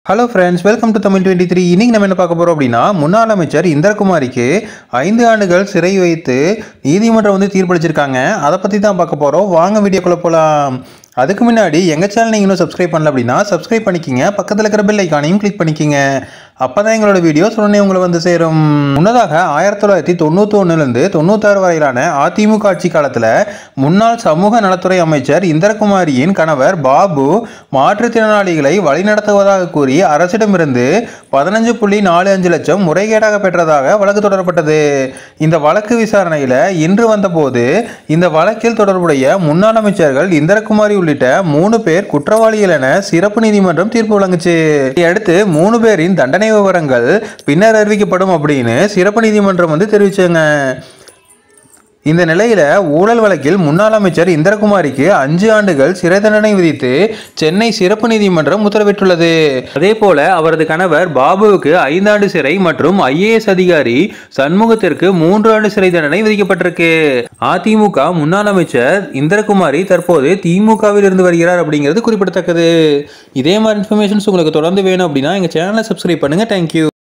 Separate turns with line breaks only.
hello friends welcome to Tamil twenty three இன்னைக்கு நம்ம என்ன பார்க்க போறோம் அப்படின்னா முன்னாள் அமைச்சர் இந்திரகுமாரிக்கு ஐந்து ஆண்டுகள் சிறை வைத்து நீதிமன்றம் வந்து தீர்ப்பளிச்சிருக்காங்க அதை பற்றி தான் பார்க்க போகிறோம் வாங்க வீடியோக்குள்ளே போகலாம் அதுக்கு முன்னாடி எங்கள் சேனல் நீங்கள் இன்னும் சப்ஸ்கிரைப் பண்ணல அப்படின்னா சப்ஸ்கிரைப் பண்ணிக்கிங்க பக்கத்தில் இருக்கிற பெல் ஐக்கானையும் கிளிக் பண்ணிக்கிங்க அப்போ தான் எங்களோட வீடியோஸ் உடனே உங்களை வந்து சேரும் முன்னதாக ஆயிரத்தி தொள்ளாயிரத்தி தொண்ணூற்றி ஒன்றுலேருந்து தொண்ணூத்தாறு வரையிலான அதிமுக ஆட்சி காலத்தில் முன்னாள் சமூக நலத்துறை அமைச்சர் இந்திரகுமாரியின் கணவர் பாபு மாற்றுத்திறனாளிகளை வழிநடத்துவதாக கூறி அரசிடமிருந்து பதினஞ்சு புள்ளி நாலு அஞ்சு லட்சம் முறைகேடாக பெற்றதாக வழக்கு தொடரப்பட்டது இந்த வழக்கு விசாரணையில் இன்று வந்தபோது இந்த வழக்கில் தொடர்புடைய முன்னாள் அமைச்சர்கள் இந்திரகுமாரி உள்ளிட்ட மூணு பேர் குற்றவாளிகள் என சிறப்பு நீதிமன்றம் தீர்ப்பு வழங்குச்சு இதையடுத்து மூணு பேரின் தண்டனை விவரங்கள் பின்னர் அறிவிக்கப்படும் அப்படின்னு சிறப்பு நீதிமன்றம் வந்து தெரிவிச்சாங்க இந்த நிலையில ஊழல் வழக்கில் முன்னாள் அமைச்சர் இந்திரகுமாரிக்கு அஞ்சு ஆண்டுகள் சிறை தண்டனை விதித்து சென்னை சிறப்பு நீதிமன்றம் உத்தரவிட்டுள்ளது அதே போல அவரது கணவர் பாபுவுக்கு ஐந்தாண்டு சிறை மற்றும் ஐஏஎஸ் அதிகாரி சண்முகத்திற்கு மூன்று ஆண்டு சிறை தண்டனை விதிக்கப்பட்டிருக்கு அதிமுக முன்னாள் அமைச்சர் இந்திரகுமாரி தற்போது திமுகவில் இருந்து வருகிறார் அப்படிங்கிறது குறிப்பிடத்தக்கது இதே மாதிரி இன்ஃபர்மேஷன்ஸ் உங்களுக்கு தொடர்ந்து வேணும் அப்படின்னா எங்க சேனலை சப்ஸ்கிரைப் பண்ணுங்க தேங்க்யூ